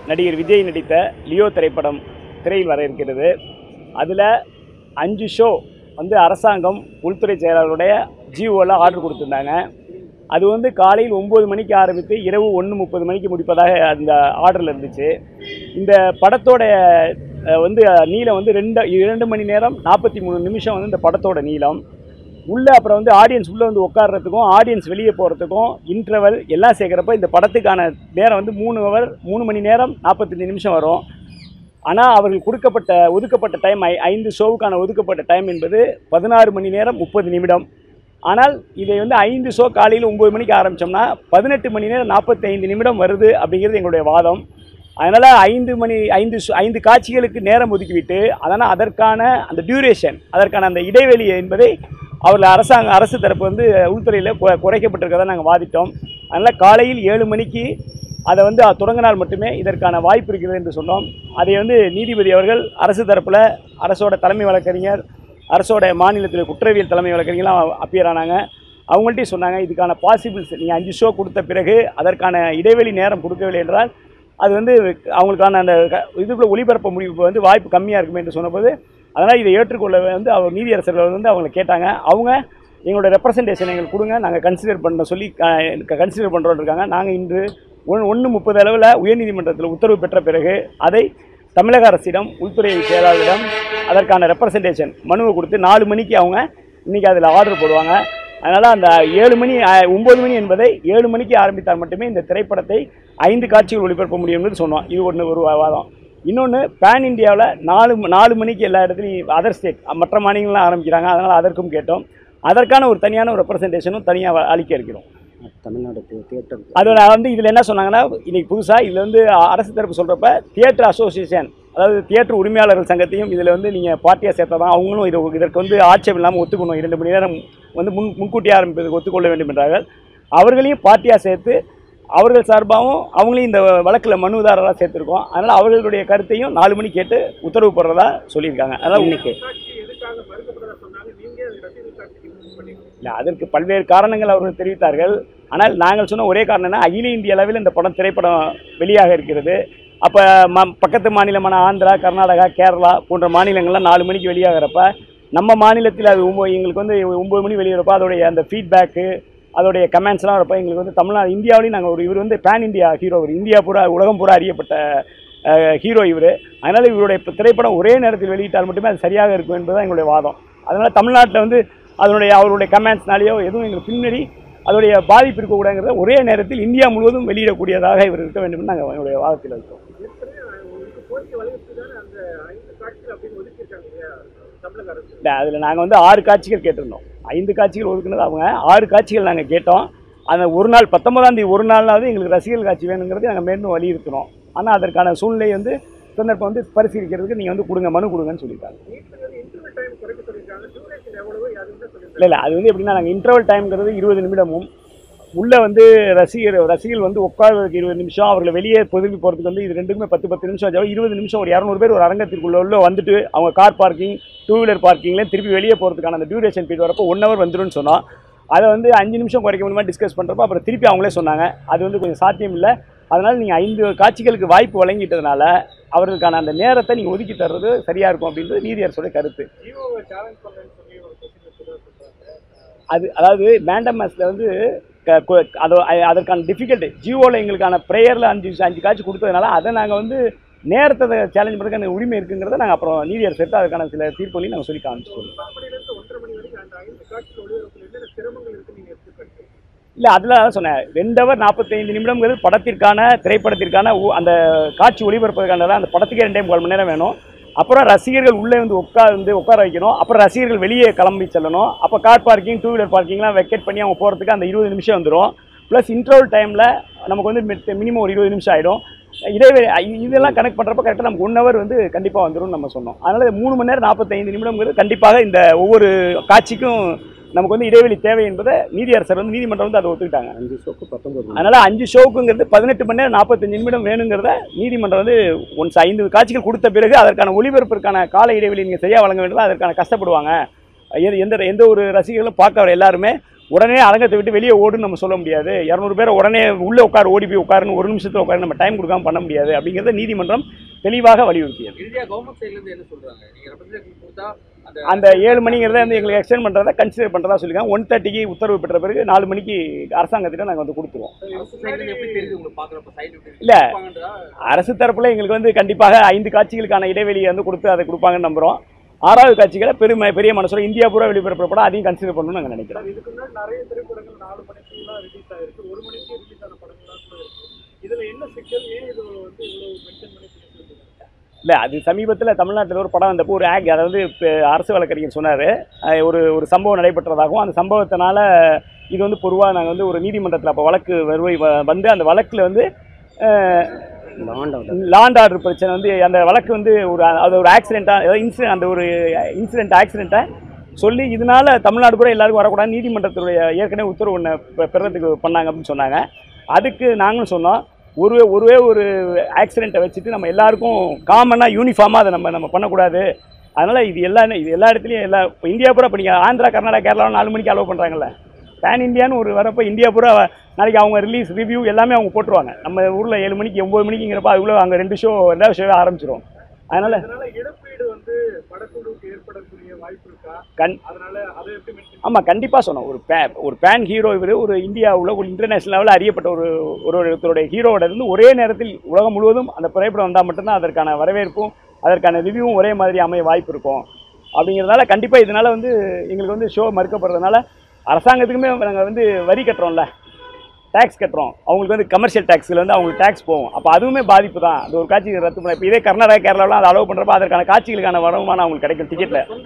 நடிகர் விஜய் நடித்த லியோ திரைப்படம் திரையில் வர இருக்கிறது அதில் அஞ்சு ஷோ வந்து அரசாங்கம் உள்துறை செயலாளருடைய ஜிஓவில் ஆர்டர் கொடுத்துருந்தாங்க அது வந்து காலையில் ஒம்பது மணிக்கு ஆரம்பித்து இரவு ஒன்று முப்பது மணிக்கு முடிப்பதாக அந்த ஆர்டரில் இருந்துச்சு இந்த படத்தோட அஹ், வந்து நீளம் வந்து ரெண்டு இரண்டு மணி நேரம் நாற்பத்தி மூணு நிமிஷம் வந்து இந்த படத்தோட நீளம் உள்ளே அப்புறம் வந்து ஆடியன்ஸ் உள்ளே வந்து உட்கார்றதுக்கும் ஆடியன்ஸ் வெளியே போகிறதுக்கும் இன்டர்வல் எல்லாம் சேர்க்குறப்ப இந்த படத்துக்கான நேரம் வந்து மூணு ஹவர் மூணு மணி நேரம் நாற்பத்தஞ்சு நிமிஷம் வரும் ஆனால் அவர்கள் கொடுக்கப்பட்ட ஒதுக்கப்பட்ட டைம் ஐ ஐந்து ஷோவுக்கான ஒதுக்கப்பட்ட டைம் என்பது பதினாறு மணி நேரம் முப்பது நிமிடம் ஆனால் இதை வந்து ஐந்து ஷோ காலையில் ஒம்பது மணிக்கு ஆரம்பித்தோம்னா பதினெட்டு மணி நேரம் நாற்பத்தைந்து நிமிடம் வருது அப்படிங்கிறது எங்களுடைய வாதம் அதனால் ஐந்து மணி ஐந்து ஷோ- ஐந்து காட்சிகளுக்கு நேரம் ஒதுக்கிவிட்டு அதனால் அதற்கான அந்த டியூரேஷன் அதற்கான அந்த இடைவெளி என்பதை அவர்கள் அரசாங்க அரசு தரப்பு வந்து உள்துறையில் கு- குறைக்கப்பட்டிருக்கதை நாங்கள் வாதிட்டோம் அதனால் காலையில் ஏழு மணிக்கு அதை வந்து தொடங்கினால் மட்டுமே இதற்கான வாய்ப்பு இருக்கிறது என்று சொன்னோம் அதை வந்து நீதிபதி அவர்கள் அரசு தரப்பில் அரசோட தலைமை வழக்கறிஞர் அரசோட மாநிலத்தில் குற்றவியல் தலைமை வழக்கறிஞர்லாம் அப்பியர் ஆனாங்க அவங்கள்ட்டையும் சொன்னாங்க இதுக்கான பாசிபிள்ஸ் நீங்கள் அஞ்சு ஷோ கொடுத்த பிறகு அதற்கான இடைவெளி நேரம் கொடுக்கவில்லை என்றால் அது வந்து அவங்களுக்கான அந்த க- இதுக்குள்ள ஒளிபரப்ப முடிவு வந்து வாய்ப்பு கம்மியாக இருக்குமே என்று சொன்னபோது அதனால் இதை ஏற்றுக்கொள்ள வந்து அவர் நீதியரசர்கள் வந்து அவங்களை கேட்டாங்க அவங்க எங்களோட ரெப்ரசன்டேஷன் எங்களுக்கு கொடுங்க நாங்கள் கன்சிடர் பண்ண சொல்லி கன்சிடர் பண்ணுறோன்னு இருக்காங்க நாங்கள் இன்று ஒன் ஒன்று முப்பது அளவில் உயர்நீதிமன்றத்தில் உத்தரவு பெற்ற பிறகு அதை தமிழக அரசிடம் உள்துறை செயலாளரிடம் அதற்கான ரெப்ரசன்டேஷன் மனுவை கொடுத்து நாலு மணிக்கு அவங்க இன்றைக்கி அதில் ஆர்டர் போடுவாங்க அதனால் அந்த ஏழு மணி அஹ், ஒம்பது மணி என்பதை ஏழு மணிக்கு ஆரம்பித்தால் மட்டுமே இந்த திரைப்படத்தை ஐந்து காட்சிகள் ஒளிபரப்ப முடியும்னு சொன்னோம் இது ஒன்று ஒரு வாதம் இன்னொன்று பேன் இந்தியாவில் நாலு நாலு மணிக்கு எல்லா இடத்துலையும் அதர் ஸ்டேட் மற்ற மாநிலங்கள்லாம் ஆரம்பிக்கிறாங்க அதனால் அதற்கும் கேட்டோம் அதற்கான ஒரு தனியான ஒரு ரெப்ரசன்டேஷனும் தனியாக அளிக்க இருக்கிறோம் தமிழ்நாடு தியேட்டர் அது நான் வந்து இதில் என்ன சொன்னாங்கன்னா இன்னைக்கு புதுசாக இதில் வந்து அரசு தரப்பு சொல்கிறப்ப தியேட்டர் அசோசியேஷன் அதாவது தியேட்டர் உரிமையாளர்கள் சங்கத்தையும் இதில் வந்து நீங்கள் பார்ட்டியாக சேர்த்தா தான் அவங்களும் இது இதற்கு வந்து ஆட்சேபம் இல்லாமல் ஒத்துக்கணும் இரண்டு மணி நேரம் வந்து முன் முன்கூட்டியே ஆரம்பிப்பதுக்கு ஒத்துக்கொள்ள வேண்டும் என்றார்கள் அவர்களையும் பார்ட்டியாக சேர்த்து அவர்கள் சார்பாகவும் அவங்களையும் இந்த வழக்கில் மனுதாரராக சேர்த்துருக்கோம் அதனால் அவர்களுடைய கருத்தையும் நாலு மணி கேட்டு உத்தரவு போடுறதா சொல்லியிருக்காங்க அதான் இன்னைக்கு இல்லை அதற்கு பல்வேறு காரணங்கள் அவர்கள் தெரிவித்தார்கள் ஆனால் நாங்கள் சொன்ன ஒரே காரணம் என்ன அகில இந்திய அளவில் இந்த படம் திரைப்படம் வெளியாக இருக்கிறது அப்போ ம பக்கத்து மாநிலமான ஆந்திரா கர்நாடகா கேரளா போன்ற மாநிலங்கள்லாம் நாலு மணிக்கு வெளியாகிறப்ப நம்ம மாநிலத்தில் அது ஒம்பது எங்களுக்கு வந்து ஒம்பது மணி வெளியிறப்ப அதோடைய அந்த ஃபீட்பேக்கு அதோடைய கமெண்ட்ஸ்லாம் வரப்போ எங்களுக்கு வந்து தமிழ்நாடு இந்தியாவிலையும் நாங்கள் ஒரு இவர் வந்து பேன் இந்தியா ஹீரோ இவர் இந்தியா பூரா உலகம் பூரா அறியப்பட்ட ஹீரோ இவர் அதனால் இவருடைய இப்ப திரைப்படம் ஒரே நேரத்தில் வெளியிட்டால் மட்டுமே அது சரியாக இருக்கும் என்பதுதான் எங்களுடைய வாதம் அதனால் தமிழ்நாட்டில் வந்து அதனுடைய அவருடைய கமெண்ட்ஸ்னாலேயோ எதுவும் எங்களுக்கு பின்னாடி அதோடைய பாதிப்பு இருக்கக்கூடாதுங்கிறத ஒரே நேரத்தில் இந்தியா முழுவதும் வெளியிடக்கூடியதாக இவர் இருக்க வேண்டும் என்று நாங்கள் எங்களுடைய வாதத்தில் இருக்கோம் இல்லை அதில் நாங்கள் வந்து ஆறு காட்சிகள் கேட்டிருந்தோம் ஐந்து காட்சிகள் ஒதுக்குனது அவங்க ஆறு காட்சிகள் நாங்கள் கேட்டோம் அந்த ஒரு நாள் பத்தொன்பதாம் தேதி ஒரு நாள்னாவது எங்களுக்கு ரசிகர்கள் காட்சி வேணுங்கிறது நாங்கள் மீண்டும் வலியுறுத்தினோம் ஆனால் அதற்கான சூழ்நிலை வந்து சந்தர்ப்பம் வந்து பரிசீலிக்கிறதுக்கு நீங்கள் வந்து கொடுங்க மனு கொடுங்கன்னு சொல்லியிருக்காங்க இல்லை இல்லை அது வந்து எப்படின்னா நாங்கள் இன்டர்வல் டைம்ங்கிறது இருபது நிமிடமும் உள்ளே வந்து ரசிகர் ரசிகர்கள் வந்து உட்கார்றதுக்கு இருபது நிமிஷம் அவர்களை வெளியே பொதுப்பி போகிறதுக்கு வந்து இது ரெண்டுக்குமே பத்து பத்து நிமிஷம் ஆச்சு இருபது நிமிஷம் ஒரு இரநூறு பேர் ஒரு அரங்கத்திற்குள்ள உள்ள வந்துட்டு அவங்க கார் பார்க்கிங் டூ வீலர் பார்க்கிங்லேயும் திருப்பி வெளியே போகிறதுக்கான அந்த டியூரேஷன் பீரியட் வரப்போ ஒன் ஹவர் வந்துரும்னு சொன்னோம் அதை வந்து அஞ்சு நிமிஷம் குறைக்க முடியுமா டிஸ்கஸ் பண்ணுறப்போ அப்புறம் திருப்பி அவங்களே சொன்னாங்க அது வந்து கொஞ்சம் சாத்தியம் இல்லை அதனால் நீங்கள் ஐந்து காட்சிகளுக்கு வாய்ப்பு வழங்கிட்டதுனால அவர்களுக்கான அந்த நேரத்தை நீங்கள் ஒதுக்கி தர்றது சரியாக இருக்கும் அப்படின்றது நீதியரசோட கருத்து அது அதாவது மேண்டமஸில் வந்து க- கு- அது அ- அதற்கான டிஃபிகல்ட்டு ஜியோவில் எங்களுக்கான ப்ரேயரில் அஞ்சு அஞ்சு காட்சி கொடுத்ததுனால அதை நாங்கள் வந்து நேரத்தை சேலஞ்ச் பண்ணுறதுக்கான உரிமை இருக்குங்கிறத நாங்கள் அப்புறம் நீதியரசு எடுத்து அதுக்கான சில தீர்ப்புகளையும் நாங்கள் சொல்லி காமிச்சிருக்கோம் இல்லை அதில் தான் சொன்னேன் ரெண்டு ஹவர் நாற்பத்தைந்து நிமிடம்ங்கிறது படத்திற்கான திரைப்படத்திற்கான ஊ- அந்த காட்சி ஒளிபரப்புறதுக்கான அந்த படத்துக்கே ரெண்டே முக்கால் மணி நேரம் வேணும் அப்புறம் ரசிகர்கள் உள்ளே வந்து உட்காந்து உட்கார வைக்கணும் அப்புறம் ரசிகர்கள் வெளியே கிளம்பி செல்லணும் அப்போ கார் பார்க்கிங் டூ வீலர் பார்க்கிங்லாம் வெக்கேட் பண்ணி அவங்க போகிறதுக்கு அந்த இருபது நிமிஷம் வந்துடும் ப்ளஸ் இன்டர்வல் டைமில் நமக்கு வந்து மினிமம் ஒரு இருபது நிமிஷம் ஆகிடும் இடைவெளி இ- இதெல்லாம் கனெக்ட் பண்ணுறப்ப கரெக்டாக நமக்கு ஒன் ஹவர் வந்து கண்டிப்பாக வந்துடும் நம்ம சொன்னோம் அதனால் மூணு மணி நேரம் நாற்பத்தைந்து நிமிடம்ங்கிறது கண்டிப்பாக இந்த ஒவ்வொரு காட்சிக்கும் நமக்கு வந்து இடைவெளி தேவை என்பதை நீதியரசர் வந்து நீதிமன்றம் வந்து அதை ஒத்துக்கிட்டாங்க அஞ்சு ஷோக்கு பத்தொன்பது அதனால் அஞ்சு ஷோக்குங்கிறது பதினெட்டு மணி நேரம் நாற்பத்தஞ்சு நிமிடம் வேணுங்கிறத நீதிமன்றம் வந்து ஒன்ஸ் ஐந்து காட்சிகள் கொடுத்த பிறகு அதற்கான ஒளிபரப்பிற்கான கால இடைவெளி நீங்கள் சரியாக வழங்க வேண்டும் அதற்கான கஷ்டப்படுவாங்க எது- எந்த எந்த ஒரு ரசிகர்களும் பார்க்க வர எல்லாருமே உடனே அரங்கத்தை விட்டு வெளியே ஓடுன்னு நம்ம சொல்ல முடியாது இரநூறு பேரை உடனே உள்ளே உட்காரு ஓடி போய் உட்காருன்னு ஒரு நிமிஷத்தில் உட்காரு நம்ம டைம் கொடுக்காம பண்ண முடியாது அப்படிங்கிறத நீதிமன்றம் தெளிவாக வலியுறுத்தியது இறுதியா கவர்மெண்ட் சைடுல இருந்து என்ன சொல்றாங்க நீங்க ரெப்ரசன்டேஷன் கொடுத்தா அந்த அந்த ஏழு மணிங்கிறத வந்து எங்களுக்கு எக்ஸ்டெண்ட் பண்ணுறதா கன்சிடர் பண்ணுறதா சொல்லியிருக்காங்க ஒன் தேர்ட்டிக்கு உத்தரவு பெற்ற பிறகு நாலு மணிக்கு அரசாங்கத்திட்ட நாங்கள் வந்து கொடுத்துருவோம் அரசு சைடுல இருந்து எப்படி தெரியுது உங்களுக்கு பாக்குறப்ப சைடு எப்படி இல்ல. இருப்பாங்கன்றதா அரசு தரப்புல எங்களுக்கு வந்து கண்டிப்பாக ஐந்து காட்சிகளுக்கான இடைவெளியை வந்து கொடுத்து அதை கொடுப்பாங்கன்னு நம்புகிறோம் ஆறாவது காட்சிகளை பெருமை பெரிய மனசோட இந்தியா பூரா வெளிப்படப்பட அதையும் கன்சிடர் பண்ணணும்னு நாங்கள் நினைக்கிறோம் சார் இதுக்கு முன்னாடி நிறைய திரைப்படங்கள் நாலு மணிக்குலாம் ரிலீஸ் ஆயிருக்கு ஒரு மணிக்கு ரிலீஸ் ஆன படங்கள்லாம் கூட இருக்கு இதுல என்ன சிக்கல் ஏன் இது வந்து இவ்வளவு மென்ஷன் பண்ணி பேசியிருக்காங்க இல்லை அது சமீபத்தில் தமிழ்நாட்டில் ஒரு படம் வந்தப்போ ஒரு ஆக் அதாவது இப்ப அரசு வழக்கறிஞர் சொன்னார் ஒரு ஒரு சம்பவம் நடைபெற்றதாகவும் அந்த சம்பவத்தினால இது வந்து பொதுவாக நாங்கள் வந்து ஒரு நீதிமன்றத்தில் அப்போ வழக்கு வருவை வ- வந்து அந்த வழக்கில் வந்து லாண்ட் ஆர்டர் லாண்ட் ஆர்டர் பிரச்சனை வந்து அந்த வழக்கு வந்து ஒரு அது ஒரு ஆக்சிடெண்ட்டாக ஏதாவது இன்சிடென்ட் அந்த ஒரு இன்சிடென்ட் ஆக்சிடெண்ட்டை சொல்லி இதனால தமிழ்நாடு கூட எல்லாருக்கும் வரக்கூடாது நீதிமன்றத்துடைய ஏற்கனவே உத்தரவு ஒன்று பெறதுக்கு பண்ணாங்க அப்படின்னு சொன்னாங்க அதுக்கு நாங்களும் சொன்னோம் ஒரு ஒருவே ஒரு ஆக்சிடெண்ட்டை வச்சுட்டு நம்ம எல்லாருக்கும் காமனாக யூனிஃபார்மாக அதை நம்ம நம்ம பண்ணக்கூடாது அதனால் இது எல்லா இது எல்லா இடத்துலையும் எல்லா இப்போ இந்தியா பூரா இப்போ நீங்கள் ஆந்திரா கர்நாடகா கேரளா நாலு மணிக்கு அலோவ் பண்ணுறாங்கல்ல பேன் இந்தியான்னு ஒரு வரப்போ இந்தியா பூரா நாளைக்கு அவங்க ரிலீஸ் ரிவ்யூ எல்லாமே அவங்க போட்டுருவாங்க நம்ம ஊரில் ஏழு மணிக்கு ஒம்பது மணிக்குங்கிறப்ப அதுக்குள்ளே அங்கே ரெண்டு ஷோ ரெண்டாவது ஷோவே ஆரம்பிச்சிரும் அதனால் அதனால இழப்பீடு வந்து படக்குழுவுக்கு ஏற்படக்கூடிய வாய்ப்பு இருக்கா கண் அதனால அதை எப்படி மென்ஷன் ஆமாம் கண்டிப்பாக சொன்னோம் ஒரு பே ஒரு பேன் ஹீரோ இவர் ஒரு இந்தியாவில் ஒரு இன்டர்நேஷனல் லெவலில் அறியப்பட்ட ஒரு ஒரு ஒருத்தருடைய ஹீரோவோட இருந்து ஒரே நேரத்தில் உலகம் முழுவதும் அந்த திரைப்படம் வந்தால் மட்டும்தான் அதற்கான வரவேற்பும் அதற்கான ரிவ்யூவும் ஒரே மாதிரி அமைய வாய்ப்பு இருக்கும் அப்படிங்கிறதுனால கண்டிப்பாக இதனால் வந்து எங்களுக்கு வந்து ஷோ மறுக்கப்படுறதுனால அரசாங்கத்துக்குமே நாங்கள் வந்து வரி கட்டுறோம்ல டேக்ஸ் கட்டுறோம் அவங்களுக்கு வந்து கமர்ஷியல் டேக்ஸில் வந்து அவங்களுக்கு டேக்ஸ் போகும் அப்போ அதுவுமே பாதிப்பு தான் அது ஒரு காட்சி ரத்து பண்ண இப்போ இதே கர்நாடகா கேரளாவில் அதை அலோவ் பண்ணுறப்ப அதற்கான காட்சிகளுக்கான வருமானம் அவங்களுக்கு கிடைக்கும் டிக்கெட்டில்